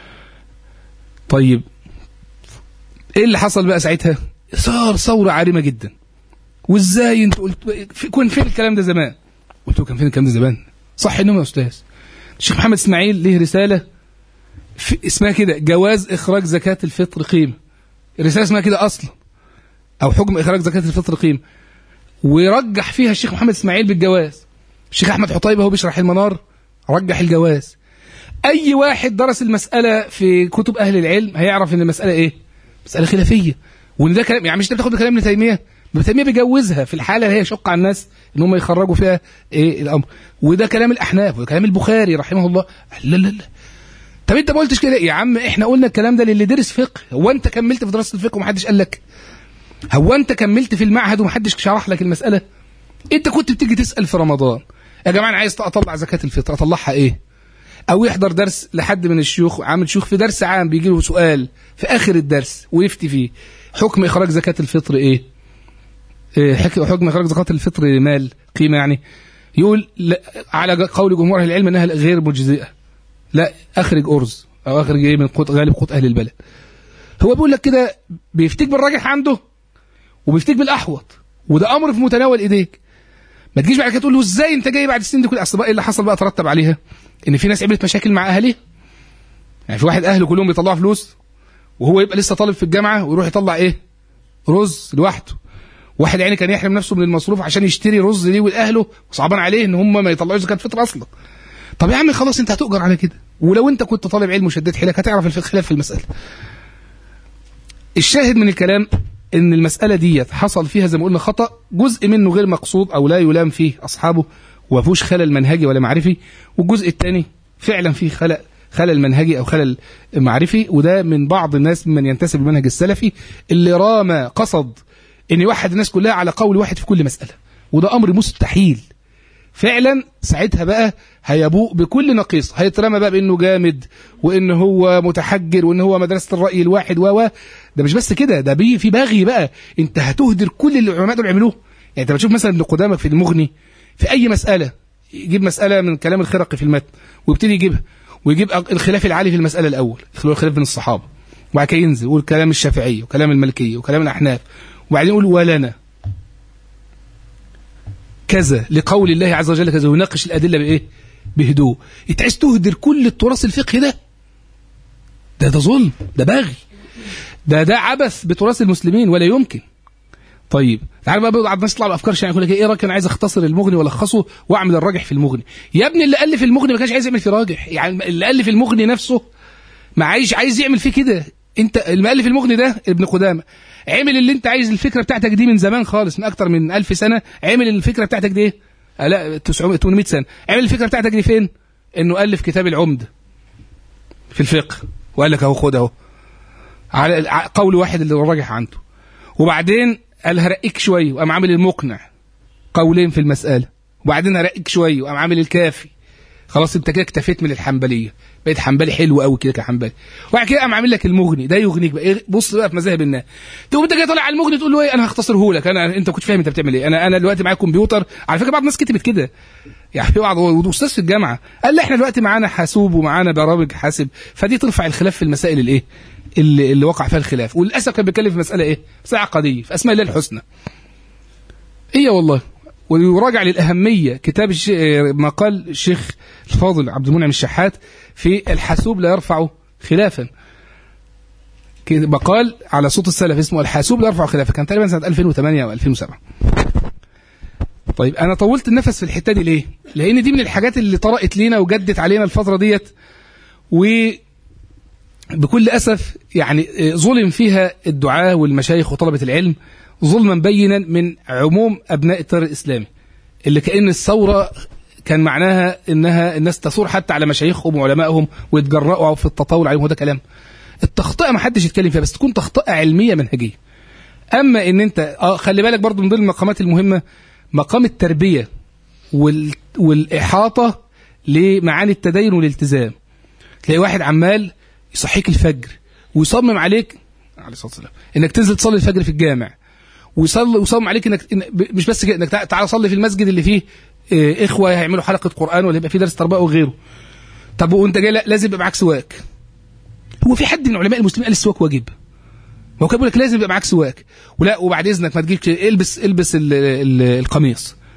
Speaker 1: طيب ايه اللي حصل بقى ساعتها صار ثوره عارمه جدا وازاي انت قلت في كون فين الكلام ده زمان قلت له كان فين الكلام ده زمان صح انهم يا استاذ الشيخ محمد اسماعيل له رساله في اسمها كده جواز اخراج زكاه الفطر قيمه الرساله اسمها كده اصلا او حكم اخراج زكاه الفطر قيمه ورجح فيها الشيخ محمد اسماعيل بالجواز الشيخ احمد حطيبه هو بيشرح المنار رجح الجواز اي واحد درس المساله في كتب اهل العلم هيعرف ان المساله ايه مساله خلافيه وان ده كلام يعني مش انت بتاخد بكلام ابن تيميه ابن تيميه بيجوزها في الحاله اللي هي يشق على الناس ان هم يخرجوا فيها ايه الامر وده كلام الاحناف وكلام البخاري رحمه الله لا لا لا طب انت ما قلتش كده يا عم احنا قلنا الكلام ده للي درس فقه هو انت كملت في دراسه الفقه ومحدش قال لك هو انت كملت في المعهد ومحدش شرح لك المساله انت كنت بتيجي تسال في رمضان يا جماعه انا عايز اطلع زكاه الفطر اطلعها ايه او يحضر درس لحد من الشيوخ عامل شيوخ في درس عام بيجي له سؤال في اخر الدرس ويفتي فيه حكم اخراج زكاه الفطر ايه إيه حكم اخراج زكاه الفطر مال قيمه يعني يقول لا على قول جمهور اهل العلم انها غير مجزئه لا اخرج ارز او اخرج ايه من قوت غالب قوت اهل البلد هو بيقول لك كده بيفتيك بالراجح عنده وبيفتيك بالاحوط وده امر في متناول ايديك ما تجيش بعد كده تقول له ازاي انت جاي بعد السنين دي كلها اصل بقى ايه اللي حصل بقى ترتب عليها ان في ناس عملت مشاكل مع اهاليه يعني في واحد اهله كلهم بيطلعوا فلوس وهو يبقى لسه طالب في الجامعه ويروح يطلع ايه رز لوحده واحد يعني كان يحرم نفسه من المصروف عشان يشتري رز ليه ولاهله وصعبان عليه ان هم ما يطلعوش زكاه فطر اصلا طب يا عم خلاص انت هتؤجر على كده ولو انت كنت طالب علم وشديت حيلك هتعرف الخلاف في المساله الشاهد من الكلام ان المساله ديت حصل فيها زي ما قلنا خطا جزء منه غير مقصود او لا يلام فيه اصحابه وما فيهوش خلل منهجي ولا معرفي والجزء الثاني فعلا فيه خلل خلل منهجي او خلل معرفي وده من بعض الناس ممن ينتسب للمنهج السلفي اللي رام قصد ان يوحد الناس كلها على قول واحد في كل مساله وده امر مستحيل فعلا ساعتها بقى هيبوء بكل نقيص هيترمى بقى بانه جامد وان هو متحجر وان هو مدرسه الراي الواحد و ده مش بس كده ده بي في باغي بقى انت هتهدر كل اللي العلماء دول عملوه يعني انت بتشوف مثلا ابن قدامه في المغني في اي مساله يجيب مساله من كلام الخرقي في المتن ويبتدي يجيبها ويجيب الخلاف العالي في المساله الاول الخلاف بين الصحابه وبعد كده ينزل يقول كلام الشافعيه وكلام المالكيه وكلام الاحناف وبعدين يقول ولنا كذا لقول الله عز وجل كذا ويناقش الادله بايه بهدوء انت عايز تهدر كل التراث الفقهي ده ده ده ظلم ده باغي ده ده عبث بتراث المسلمين ولا يمكن طيب تعالى بقى بعض الناس يطلع بافكار شيعيه يقول لك ايه رايك انا عايز اختصر المغني والخصه واعمل الراجح في المغني يا ابني اللي الف المغني ما كانش عايز يعمل فيه راجح يعني اللي الف المغني نفسه ما عايز عايز يعمل فيه كده انت المؤلف المغني ده ابن قدامه عمل اللي انت عايز الفكره بتاعتك دي من زمان خالص من اكتر من ألف سنه عمل الفكره بتاعتك دي ايه آه لا 900 800 سنه عمل الفكره بتاعتك دي فين انه الف كتاب العمده في الفقه وقال لك اهو خد اهو على قول واحد اللي راجح عنده وبعدين قال هرقيك شويه وقام عامل المقنع قولين في المساله وبعدين هرقيك شويه وقام عامل الكافي خلاص انت كده اكتفيت من الحنبليه بقيت حنبلي حلو قوي كده كحنبلي وبعد كده قام عامل لك المغني ده يغنيك بقى إيه بص بقى في مذاهب الناس تقوم انت جاي طالع على المغني تقول له ايه انا هختصره لك انا انت كنت فاهم انت بتعمل ايه انا انا دلوقتي معايا كمبيوتر على فكره بعض الناس كتبت كده يعني في بعض استاذ في الجامعه قال لي احنا دلوقتي معانا حاسوب ومعانا برامج حاسب فدي ترفع الخلاف في المسائل الايه اللي, اللي وقع فيها الخلاف وللاسف كان بيتكلم في مساله ايه مساله عقديه في اسماء الله الحسنى ايه والله ويراجع للأهمية كتاب ما قال الشيخ الفاضل عبد المنعم الشحات في الحاسوب لا يرفع خلافا مقال على صوت السلف اسمه الحاسوب لا يرفع خلافا كان تقريبا سنة 2008 أو 2007 طيب أنا طولت النفس في الحتة دي ليه؟ لأن دي من الحاجات اللي طرقت لينا وجدت علينا الفترة ديت و بكل أسف يعني ظلم فيها الدعاة والمشايخ وطلبة العلم ظلما بينا من عموم ابناء التيار الاسلامي اللي كان الثوره كان معناها انها الناس تثور حتى على مشايخهم وعلمائهم ويتجرأوا في التطاول عليهم وده كلام التخطئه ما حدش يتكلم فيها بس تكون تخطئه علميه منهجيه اما ان انت اه خلي بالك برضو من ضمن المقامات المهمه مقام التربيه وال... والاحاطه لمعاني التدين والالتزام تلاقي واحد عمال يصحيك الفجر ويصمم عليك عليه الصلاه والسلام انك تنزل تصلي الفجر في الجامع ويصلي ويصمم عليك انك مش بس كده انك تعالى صلي في المسجد اللي فيه اه اخوه هيعملوا حلقه قران ولا يبقى فيه درس تربيه وغيره طب وانت جاي لا لازم يبقى معاك سواك هو في حد من علماء المسلمين قال السواك واجب هو كان بيقول لك لازم يبقى معاك سواك ولا وبعد اذنك ما تجيبش البس البس ال ال القميص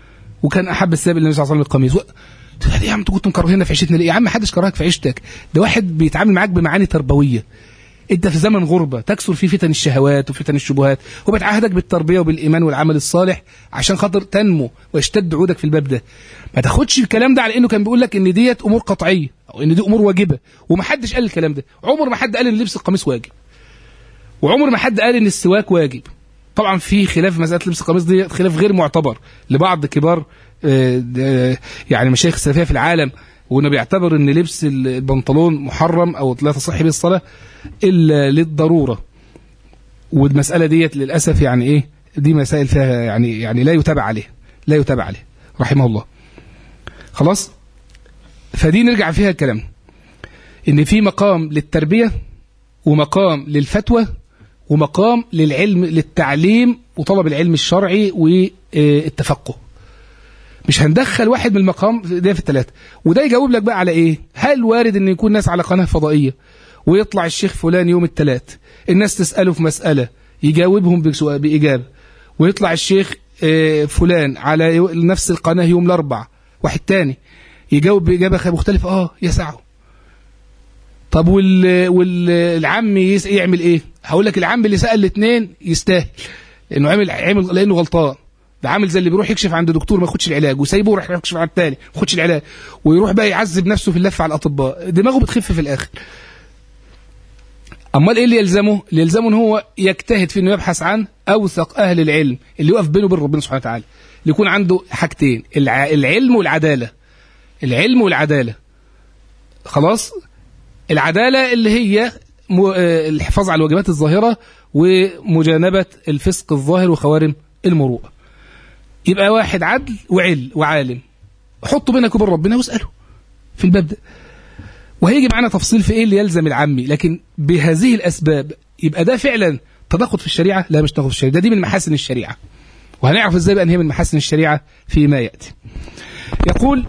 Speaker 1: وكان احب الثياب النبي صلى الله عليه وسلم القميص و... يا عم انت كنت مكرهنا في عيشتنا ليه يا عم ما حدش كرهك في عيشتك ده واحد بيتعامل معاك بمعاني تربويه انت في زمن غربه تكثر فيه فتن الشهوات وفتن الشبهات وبتعهدك بالتربيه وبالايمان والعمل الصالح عشان خاطر تنمو ويشتد عودك في الباب ده ما تاخدش الكلام ده على انه كان بيقول لك ان ديت امور قطعيه او ان دي امور واجبه ومحدش قال الكلام ده عمر ما حد قال ان لبس القميص واجب وعمر ما حد قال ان السواك واجب طبعا في خلاف مساله لبس القميص دي خلاف غير معتبر لبعض كبار آه، آه، يعني مشايخ السلفيه في العالم وانه بيعتبر ان لبس البنطلون محرم او لا تصح به الصلاه الا للضروره والمساله ديت للاسف يعني ايه دي مسائل فيها يعني يعني لا يتابع عليها لا يتابع عليها رحمه الله خلاص فدي نرجع فيها الكلام ان في مقام للتربيه ومقام للفتوى ومقام للعلم للتعليم وطلب العلم الشرعي والتفقه مش هندخل واحد من المقام ده في الثلاثه وده يجاوب لك بقى على ايه هل وارد ان يكون ناس على قناه فضائيه ويطلع الشيخ فلان يوم الثلاث الناس تساله في مساله يجاوبهم بسؤال باجابه ويطلع الشيخ آه، فلان على يو- نفس القناه يوم الاربع واحد تاني يجاوب باجابه مختلفه اه يسعه طب وال والعم يس... يعمل ايه هقول لك العم اللي سال الاثنين يستاهل لانه عامل عامل لانه غلطان ده عامل زي اللي بيروح يكشف عند دكتور ما ياخدش العلاج وسايبه يروح يكشف عند الثاني ما ياخدش العلاج ويروح بقى يعذب نفسه في اللف على الاطباء دماغه بتخف في الاخر امال ايه اللي يلزمه اللي يلزمه ان هو يجتهد في انه يبحث عن اوثق اهل العلم اللي يقف بينه وبين ربنا سبحانه وتعالى اللي يكون عنده حاجتين الع... العلم والعداله العلم والعداله خلاص العداله اللي هي م... آه، الحفاظ على الواجبات الظاهره ومجانبه الفسق الظاهر وخوارم المروءه يبقى واحد عدل وعل وعالم حطه بينك وبين ربنا واساله في الباب ده وهيجي معانا تفصيل في ايه اللي يلزم العمي لكن بهذه الاسباب يبقى ده فعلا تدخل في الشريعه لا مش تدخل في الشريعه ده دي من محاسن الشريعه وهنعرف ازاي بقى ان هي من محاسن الشريعه فيما ياتي يقول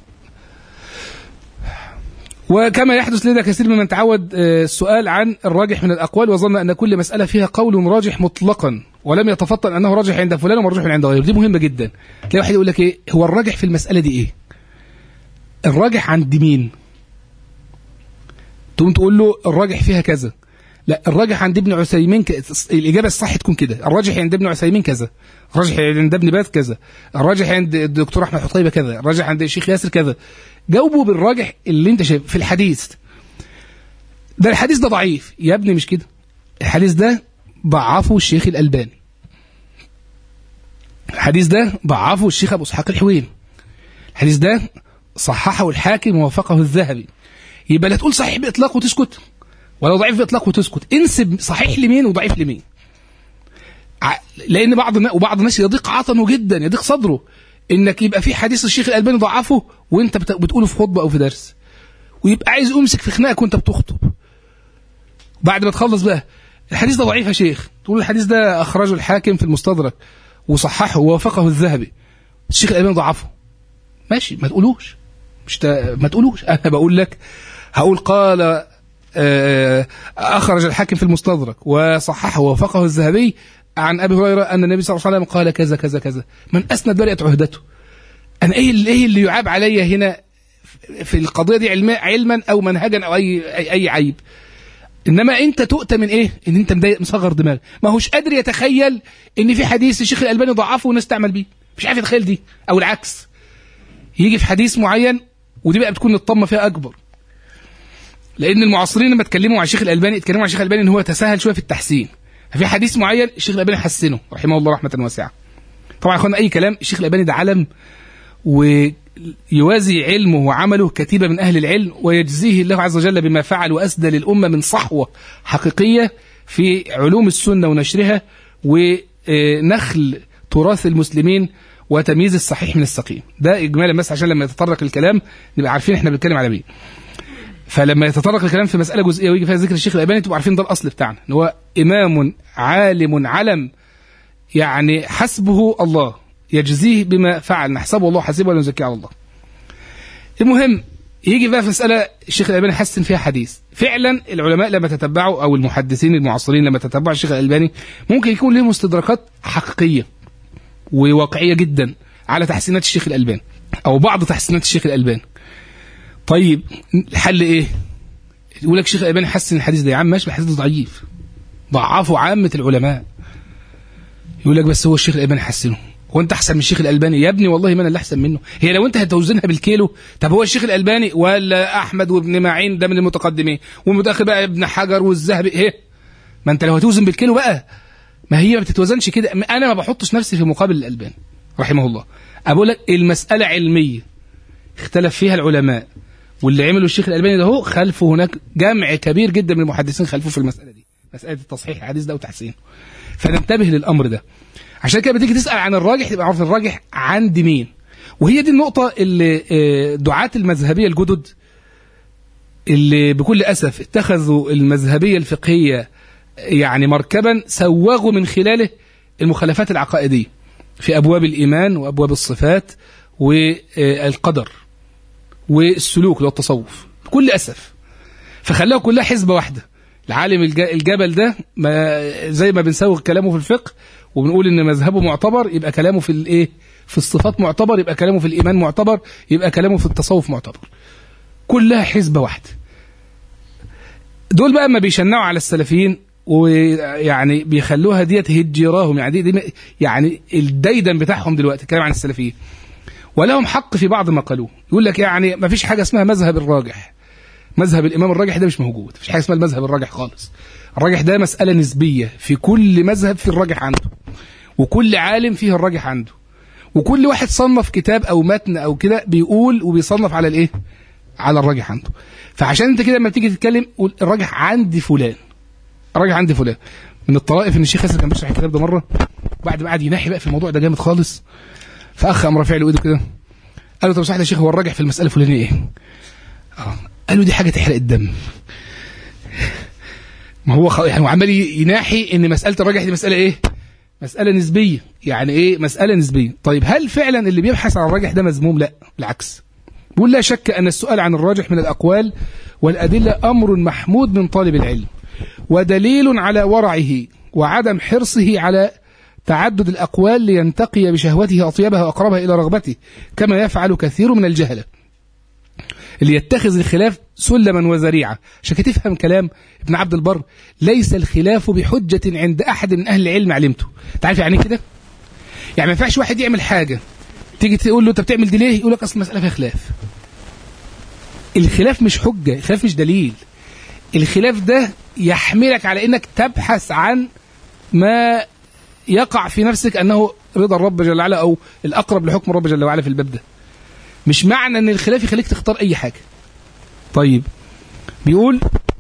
Speaker 1: وكما يحدث لدى كثير ممن تعود آه، السؤال عن الراجح من الأقوال وظن أن كل مسألة فيها قول راجح مطلقا ولم يتفطن أنه راجح عند فلان ومرجوح عند غيره دي مهمة جدا تلاقي واحد يقول لك إيه هو الراجح في المسألة دي إيه الراجح عند مين تقوم تقول له الراجح فيها كذا لا الراجح عند ابن عثيمين ك... الإجابة الصح تكون كده الراجح عند ابن عثيمين كذا الراجح عند ابن باز كذا الراجح عند الدكتور أحمد حطيبة كذا الراجح عند الشيخ ياسر كذا جاوبوا بالراجح اللي انت شايف في الحديث ده الحديث ده ضعيف يا ابني مش كده الحديث ده ضعفه الشيخ الألباني الحديث ده ضعفه الشيخ أبو إسحاق الحويني الحديث ده صححه الحاكم ووافقه الذهبي يبقى لا تقول صحيح بإطلاق وتسكت ولا ضعيف بإطلاق وتسكت انسب صحيح لمين وضعيف لمين ع- لأن بعض النا- وبعض الناس يضيق عطنه جدا يضيق صدره انك يبقى في حديث الشيخ الألباني ضعفه وانت بت- بتقوله في خطبة أو في درس ويبقى عايز يمسك في خناقك وانت بتخطب بعد ما تخلص بقى الحديث ده ضعيف يا شيخ تقول الحديث ده أخرجه الحاكم في المستدرك وصححه ووافقه الذهبي الشيخ الألباني ضعفه ماشي ما تقولوش مش تا... ما تقولوش انا بقول لك هقول قال آه، اخرج الحاكم في المستدرك وصححه ووافقه الذهبي عن ابي هريره ان النبي صلى الله عليه وسلم قال كذا كذا كذا من اسند برئت عهدته انا ايه اللي ايه اللي يعاب علي هنا في القضيه دي علما علما او منهجا او اي اي, أي عيب انما انت تؤتى من ايه ان انت مضايق مصغر دماغ ما هوش قادر يتخيل ان في حديث الشيخ الالباني ضعفه والناس تعمل بيه مش عارف يتخيل دي او العكس يجي في حديث معين ودي بقى بتكون الطمه فيها اكبر لان المعاصرين لما اتكلموا عن الشيخ الالباني اتكلموا عن الشيخ الالباني ان هو تساهل شويه في التحسين ففي حديث معين الشيخ الالباني حسنه رحمه الله رحمه واسعه طبعا يا اخوانا اي كلام الشيخ الالباني ده علم ويوازي علمه وعمله كتيبه من اهل العلم ويجزيه الله عز وجل بما فعل واسدى للامه من صحوه حقيقيه في علوم السنه ونشرها ونخل تراث المسلمين وتمييز الصحيح من السقيم ده اجمالا بس عشان لما يتطرق الكلام نبقى عارفين احنا بنتكلم على مين فلما يتطرق الكلام في مساله جزئيه ويجي فيها ذكر الشيخ الالباني تبقوا عارفين ده الاصل بتاعنا ان هو امام عالم علم يعني حسبه الله يجزيه بما فعل نحسبه الله حسيبه ولا نزكيه على الله المهم يجي بقى في مسألة الشيخ الألباني حسن فيها حديث فعلا العلماء لما تتبعوا أو المحدثين المعاصرين لما تتبعوا الشيخ الألباني ممكن يكون لهم استدراكات حقيقية وواقعية جدا على تحسينات الشيخ الألباني أو بعض تحسينات الشيخ الألباني طيب الحل إيه يقول لك الشيخ الألباني حسن الحديث ده يا عم ماشي الحديث ده ضعيف ضعفه عامة العلماء يقول لك بس هو الشيخ الألباني حسنه هو انت احسن من الشيخ الالباني يا ابني والله ما انا اللي احسن منه هي لو انت هتوزنها بالكيلو طب هو الشيخ الالباني ولا احمد وابن معين ده من المتقدمين والمتاخر بقى ابن حجر والذهبي ايه ما انت لو هتوزن بالكيلو بقى ما هي ما بتتوزنش كده انا ما بحطش نفسي في مقابل الالباني رحمه الله اقول لك المساله علميه اختلف فيها العلماء واللي عمله الشيخ الالباني ده هو خلفه هناك جمع كبير جدا من المحدثين خلفوه في المساله دي مساله تصحيح الحديث ده وتحسينه فننتبه للامر ده عشان كده بتيجي تسال عن الراجح تبقى عارف الراجح عند مين وهي دي النقطه اللي آه، دعاة المذهبيه الجدد اللي بكل اسف اتخذوا المذهبيه الفقهيه يعني مركبا سوغوا من خلاله المخالفات العقائديه في ابواب الايمان وابواب الصفات والقدر والسلوك اللي هو التصوف بكل اسف فخلاها كلها حزبه واحده العالم الج- الجبل ده ما زي ما بنسوغ كلامه في الفقه وبنقول ان مذهبه معتبر يبقى كلامه في الايه في الصفات معتبر يبقى كلامه في الايمان معتبر يبقى كلامه في التصوف معتبر كلها حزبه واحده دول بقى ما بيشنعوا على السلفيين ويعني بيخلوها ديت هجراهم يعني دي, دي يعني الديدن بتاعهم دلوقتي الكلام عن السلفيين ولهم حق في بعض ما قالوه يقول لك يعني ما فيش حاجه اسمها مذهب الراجح مذهب الامام الراجح ده مش موجود مفيش حاجه اسمها المذهب الراجح خالص الراجح ده مساله نسبيه في كل مذهب في الراجح عنده وكل عالم فيه الراجح عنده وكل واحد صنف كتاب او متن او كده بيقول وبيصنف على الايه على الراجح عنده فعشان انت كده لما تيجي تتكلم قول الراجح عندي فلان الراجح عندي فلان من الطرائف ان الشيخ ياسر كان بيشرح الكتاب ده مره بعد ما قعد ينحي بقى في الموضوع ده جامد خالص فاخ قام رافع له ايده كده قال له طب صح يا شيخ هو الراجح في المساله الفلانيه ايه؟ اه قال له دي حاجه تحرق الدم ما هو خ... يعني هو عمال ي- يناحي ان مساله الراجح دي مساله ايه؟ مساله نسبيه يعني ايه مساله نسبيه طيب هل فعلا اللي بيبحث عن الراجح ده مذموم لا بالعكس بيقول لا شك ان السؤال عن الراجح من الاقوال والادله امر محمود من طالب العلم ودليل على ورعه وعدم حرصه على تعدد الأقوال لينتقي بشهوته أطيبها وأقربها إلى رغبته كما يفعل كثير من الجهلة اللي يتخذ الخلاف سلما وذريعة عشان كده تفهم كلام ابن عبد البر ليس الخلاف بحجة عند أحد من أهل العلم علمته تعرف يعني إيه كده يعني ما ينفعش واحد يعمل حاجة تيجي تقول له أنت بتعمل دي ليه يقول لك أصل المسألة فيها خلاف الخلاف مش حجة الخلاف مش دليل الخلاف ده يحملك على انك تبحث عن ما يقع في نفسك انه رضا الرب جل وعلا او الاقرب لحكم الرب جل وعلا في الباب ده مش معنى ان الخلاف يخليك تختار اي حاجه طيب بيقول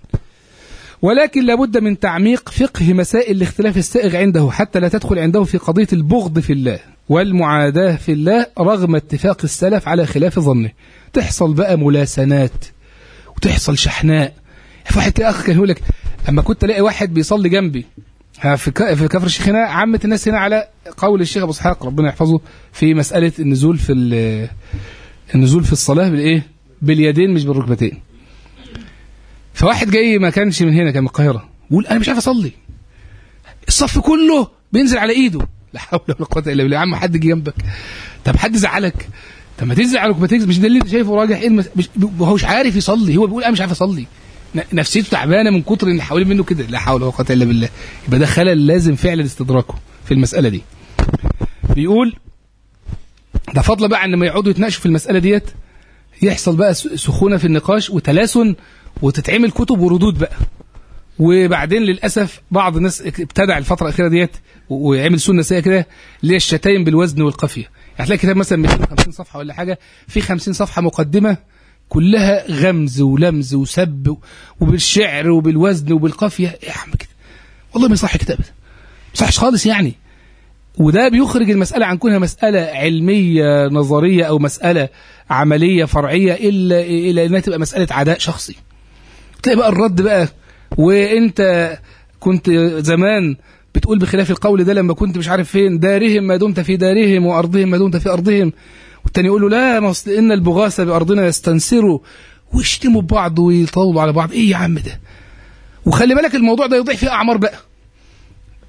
Speaker 1: ولكن لابد من تعميق فقه مسائل الاختلاف السائغ عنده حتى لا تدخل عنده في قضيه البغض في الله والمعاداه في الله رغم اتفاق السلف على خلاف ظنه تحصل بقى ملاسنات وتحصل شحناء في واحد كده اخ كان يقول لك اما كنت الاقي واحد بيصلي جنبي ها في ك- في كفر الشيخ هنا عامه الناس هنا على قول الشيخ ابو اسحاق ربنا يحفظه في مساله النزول في ال- النزول في الصلاه بالايه؟ باليدين مش بالركبتين. فواحد جاي ما كانش من هنا كان من القاهره بيقول انا مش عارف اصلي. الصف كله بينزل على ايده لا حول ولا قوه الا بالله يا عم حد جه جنبك طب حد زعلك طب ما تنزل على ركبتيك مش ده اللي انت شايفه راجح ايه المس... مش... هو مش عارف يصلي هو بيقول انا مش عارف اصلي ن- نفسيته تعبانه من كتر ان حوالين منه كده لا حول ولا قوه الا بالله يبقى ده خلل لازم فعلا استدراكه في المساله دي بيقول ده فضل بقى عن لما يقعدوا يتناقشوا في المساله ديت يحصل بقى س- سخونه في النقاش وتلاسن وتتعمل كتب وردود بقى وبعدين للاسف بعض الناس ابتدع الفتره الاخيره ديت و- ويعمل سنه سيئه كده اللي هي الشتايم بالوزن والقافيه يعني هتلاقي كتاب مثلا 250 صفحه ولا حاجه في 50 صفحه مقدمه كلها غمز ولمز وسب و- وبالشعر وبالوزن وبالقافيه يا عم كده والله ما يصح كتاب ده ما يصحش خالص يعني وده بيخرج المسألة عن كونها مسألة علمية نظرية أو مسألة عملية فرعية إلا إلى إنها تبقى مسألة عداء شخصي تلاقي بقى الرد بقى وانت كنت زمان بتقول بخلاف القول ده لما كنت مش عارف فين دارهم ما دمت في دارهم وارضهم ما دمت في ارضهم والتاني يقول له لا ما اصل ان البغاث بارضنا يستنسروا ويشتموا ببعض ويطولوا على بعض ايه يا عم ده وخلي بالك الموضوع ده يضيع فيه اعمار بقى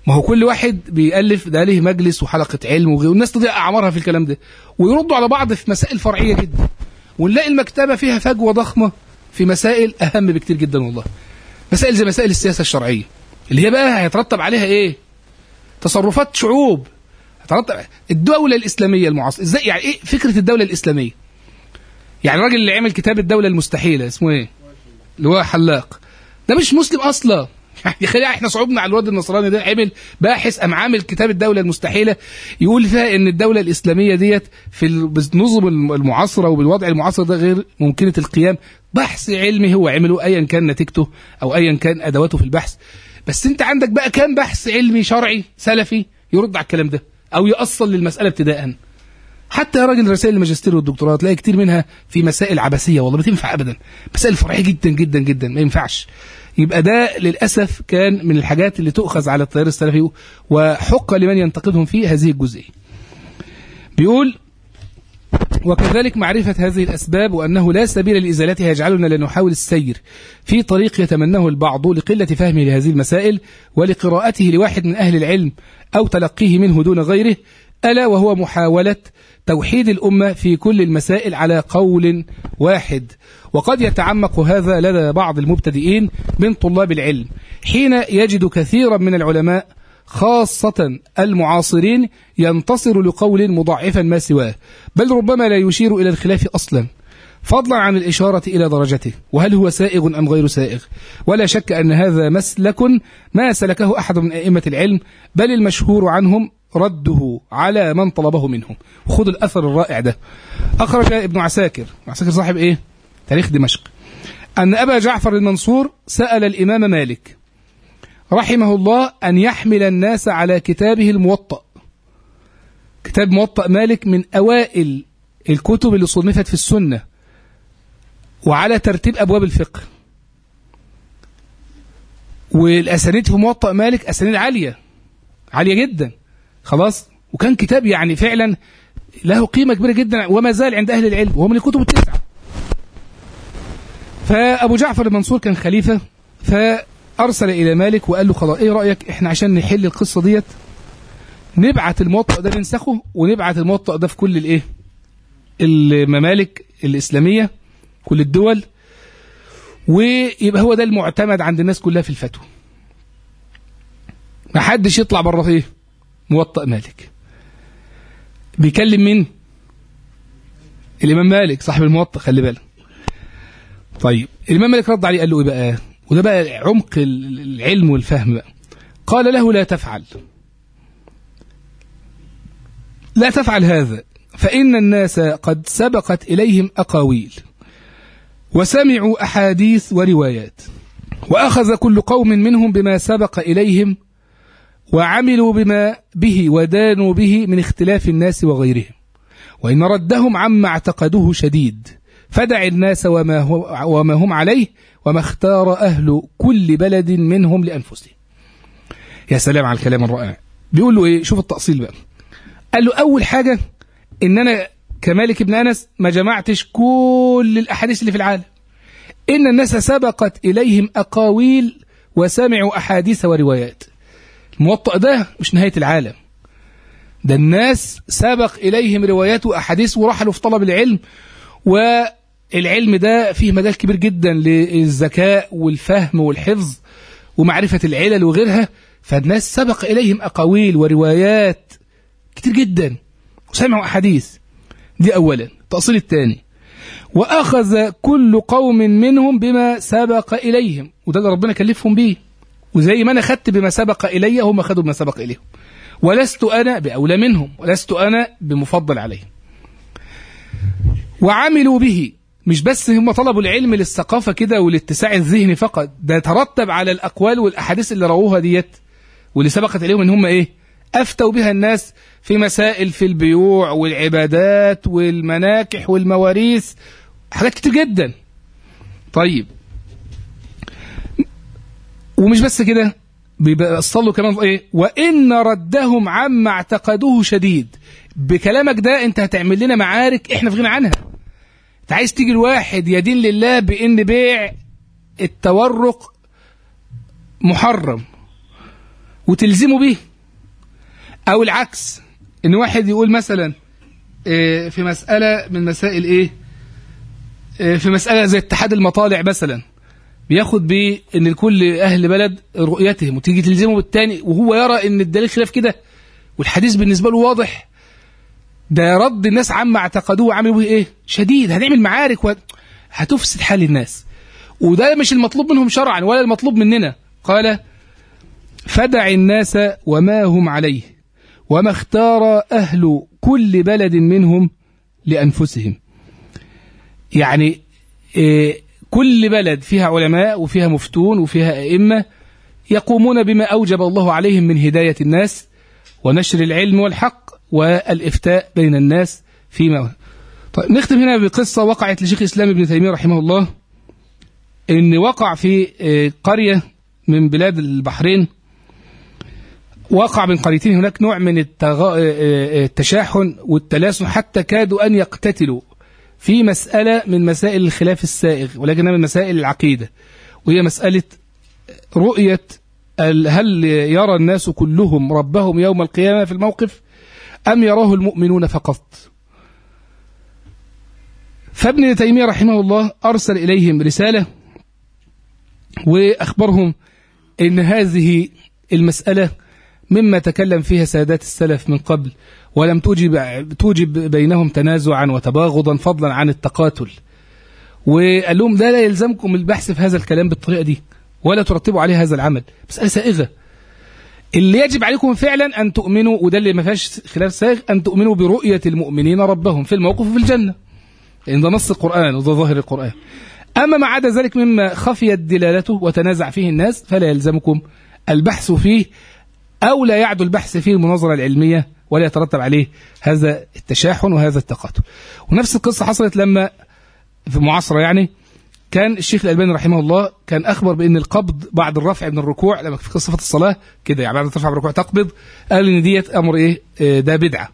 Speaker 1: ما هو كل واحد بيألف ده ليه مجلس وحلقة علم وغيره والناس تضيع أعمارها في الكلام ده ويردوا على بعض في مسائل فرعية جدا ونلاقي المكتبة فيها فجوة ضخمة في مسائل أهم بكتير جدا والله مسائل زي مسائل السياسة الشرعية اللي هي بقى هيترتب عليها إيه تصرفات شعوب هيترتب الدولة الإسلامية المعاصرة إزاي يعني إيه فكرة الدولة الإسلامية يعني الراجل اللي عمل كتاب الدولة المستحيلة اسمه إيه اللي هو حلاق ده مش مسلم أصلا يعني خلينا احنا صعوبنا على الواد النصراني ده عمل باحث ام عامل كتاب الدوله المستحيله يقول فيها ان الدوله الاسلاميه ديت في النظم المعاصره وبالوضع المعاصر ده غير ممكنه القيام بحث علمي هو عمله ايا كان نتيجته او ايا كان ادواته في البحث بس انت عندك بقى كام بحث علمي شرعي سلفي يرد على الكلام ده او يأصل للمساله ابتداء حتى يا راجل رسائل الماجستير والدكتوراه تلاقي كتير منها في مسائل عبثيه والله ما تنفع ابدا مسائل فرعيه جدا جدا جدا ما ينفعش يبقى ده للأسف كان من الحاجات اللي تؤخذ على التيار السلفي وحق لمن ينتقدهم في هذه الجزئية بيقول وكذلك معرفة هذه الأسباب وأنه لا سبيل لإزالتها يجعلنا لنحاول السير في طريق يتمناه البعض لقلة فهمه لهذه المسائل ولقراءته لواحد من أهل العلم أو تلقيه منه دون غيره ألا وهو محاولة توحيد الأمة في كل المسائل على قول واحد وقد يتعمق هذا لدى بعض المبتدئين من طلاب العلم حين يجد كثيرا من العلماء خاصة المعاصرين ينتصر لقول مضاعفا ما سواه بل ربما لا يشير إلى الخلاف أصلا فضلا عن الإشارة إلى درجته وهل هو سائغ أم غير سائغ ولا شك أن هذا مسلك ما سلكه أحد من أئمة العلم بل المشهور عنهم رده على من طلبه منهم خذ الأثر الرائع ده أخرج ابن عساكر عساكر صاحب إيه تاريخ دمشق أن أبا جعفر المنصور سأل الإمام مالك رحمه الله أن يحمل الناس على كتابه الموطأ كتاب موطأ مالك من أوائل الكتب اللي صنفت في السنة وعلى ترتيب أبواب الفقه والأسانيد في موطأ مالك أسانيد عالية عالية جدا خلاص وكان كتاب يعني فعلا له قيمة كبيرة جدا وما زال عند أهل العلم وهو من الكتب التسعة فأبو جعفر المنصور كان خليفة فأرسل إلى مالك وقال له خلاص إيه رأيك إحنا عشان نحل القصة ديت نبعت الموطأ ده ننسخه ونبعت الموطأ ده في كل الإيه الممالك الإسلامية كل الدول ويبقى هو ده المعتمد عند الناس كلها في الفتوى ما حدش يطلع بره ايه موطأ مالك بيكلم مين الإمام مالك صاحب الموطأ خلي بالك طيب الإمام مالك رد عليه قال له إيه بقى وده بقى عمق العلم والفهم بقى قال له لا تفعل لا تفعل هذا فإن الناس قد سبقت إليهم أقاويل وسمعوا أحاديث وروايات وأخذ كل قوم منهم بما سبق إليهم وعملوا بما به ودانوا به من اختلاف الناس وغيرهم وإن ردهم عما اعتقدوه شديد فدع الناس وما, هو وما هم عليه وما اختار أهل كل بلد منهم لأنفسهم يا سلام على الكلام الرائع بيقول له إيه شوف التأصيل بقى قال له أول حاجة إن أنا كمالك ابن أنس ما جمعتش كل الأحاديث اللي في العالم إن الناس سبقت إليهم أقاويل وسمعوا أحاديث وروايات الموطأ ده مش نهاية العالم ده الناس سبق إليهم روايات وأحاديث ورحلوا في طلب العلم والعلم ده فيه مجال كبير جدا للذكاء والفهم والحفظ ومعرفة العلل وغيرها فالناس سبق إليهم أقاويل وروايات كتير جدا وسمعوا أحاديث دي أولا التأصيل الثاني وأخذ كل قوم منهم بما سبق إليهم وده اللي ربنا كلفهم بيه وزي ما أنا خدت بما سبق إلي هم خدوا بما سبق إليهم ولست أنا بأولى منهم ولست أنا بمفضل عليهم وعملوا به مش بس هم طلبوا العلم للثقافة كده والاتساع الذهني فقط ده ترتب على الأقوال والأحاديث اللي رووها ديت واللي سبقت إليهم إن هم إيه أفتوا بها الناس في مسائل في البيوع والعبادات والمناكح والمواريث حاجات كتير جدا طيب ومش بس كده بيوصلوا كمان ايه وان ردهم عما اعتقدوه شديد بكلامك ده انت هتعمل لنا معارك احنا في غنى عنها انت عايز تيجي الواحد يدين لله بان بيع التورق محرم وتلزمه به او العكس ان واحد يقول مثلا آه، في مسألة من مسائل ايه آه، في مسألة زي اتحاد المطالع مثلا بياخد بان لكل اهل بلد رؤيتهم وتيجي تلزمه بالتاني وهو يرى ان الدليل خلاف كده والحديث بالنسبة له واضح ده رد الناس عما اعتقدوه وعملوا به ايه شديد هنعمل معارك و... هتفسد حال الناس وده مش المطلوب منهم شرعا ولا المطلوب مننا قال فدع الناس وما هم عليه وما اختار أهل كل بلد منهم لأنفسهم يعني إيه كل بلد فيها علماء وفيها مفتون وفيها أئمة يقومون بما أوجب الله عليهم من هداية الناس ونشر العلم والحق والإفتاء بين الناس فيما طيب نختم هنا بقصة وقعت لشيخ الإسلام ابن تيمية رحمه الله إن وقع في آه، قرية من بلاد البحرين وقع بين قريتين هناك نوع من التغ... آه، آه، التشاحن والتلاسن حتى كادوا أن يقتتلوا في مسألة من مسائل الخلاف السائغ ولكنها من مسائل العقيدة وهي مسألة رؤية ال- هل يرى الناس كلهم ربهم يوم القيامة في الموقف أم يراه المؤمنون فقط فابن تيمية رحمه الله أرسل إليهم رسالة وأخبرهم أن هذه المسألة مما تكلم فيها سادات السلف من قبل ولم توجب, توجب بينهم تنازعا وتباغضا فضلا عن التقاتل وقال لهم ده لا يلزمكم البحث في هذا الكلام بالطريقة دي ولا ترتبوا عليه هذا العمل مسألة سائغة اللي يجب عليكم فعلا أن تؤمنوا وده اللي ما فيهاش خلاف سائغ أن تؤمنوا برؤية المؤمنين ربهم في الموقف وفي الجنة لأن ده نص القرآن وده ظاهر القرآن أما ما عدا ذلك مما خفيت دلالته وتنازع فيه الناس فلا يلزمكم البحث فيه أو لا يعدو البحث فيه المناظرة العلمية ولا يترتب عليه هذا التشاحن وهذا التقاتل ونفس القصة حصلت لما في معاصرة يعني كان الشيخ الألباني رحمه الله كان أخبر بأن القبض بعد الرفع من الركوع لما في صفة الصلاة كده يعني بعد الرفع من الركوع تقبض قال إن ديت أمر إيه آه، ده بدعة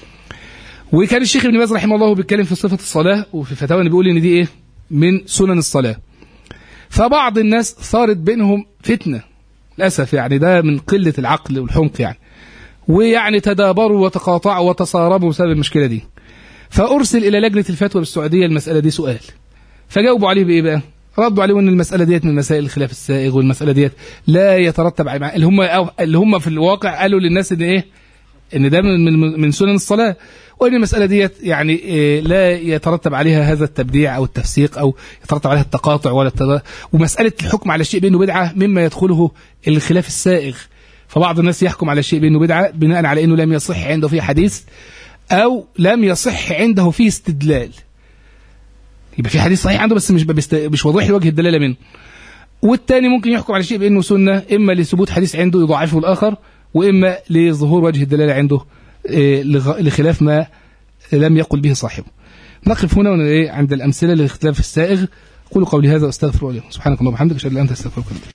Speaker 1: وكان الشيخ ابن باز رحمه الله بيتكلم في صفة الصلاة وفي فتاوى بيقول إن دي إيه من سنن الصلاة فبعض الناس صارت بينهم فتنة للأسف يعني ده من قلة العقل والحمق يعني ويعني تدابروا وتقاطعوا وتصاربوا بسبب المشكلة دي فأرسل إلى لجنة الفتوى بالسعودية المسألة دي سؤال فجاوبوا عليه بإيه بقى ردوا عليه ان المساله ديت من مسائل الخلاف السائغ والمساله ديت لا يترتب على اللي هم اللي هم في الواقع قالوا للناس ان ايه ان ده من من, من سنن الصلاه وان المساله ديت يعني إيه لا يترتب عليها هذا التبديع او التفسيق او يترتب عليها التقاطع ولا التض... ومساله الحكم على الشيء بانه بدعه مما يدخله الخلاف السائغ فبعض الناس يحكم على الشيء بانه بدعه بناء على انه لم يصح عنده فيه حديث او لم يصح عنده فيه استدلال يبقى في حديث صحيح عنده بس مش بست... مش واضح لي وجه الدلاله منه والتاني ممكن يحكم على شيء بانه سنه اما لثبوت حديث عنده يضاعفه الاخر واما لظهور وجه الدلاله عنده إيه لغ... لخلاف ما لم يقل به صاحبه نقف هنا عند الامثله لاختلاف السائغ قولوا قولي هذا واستغفر الله سبحانك اللهم وبحمدك اشهد ان لا اله الا انت استغفرك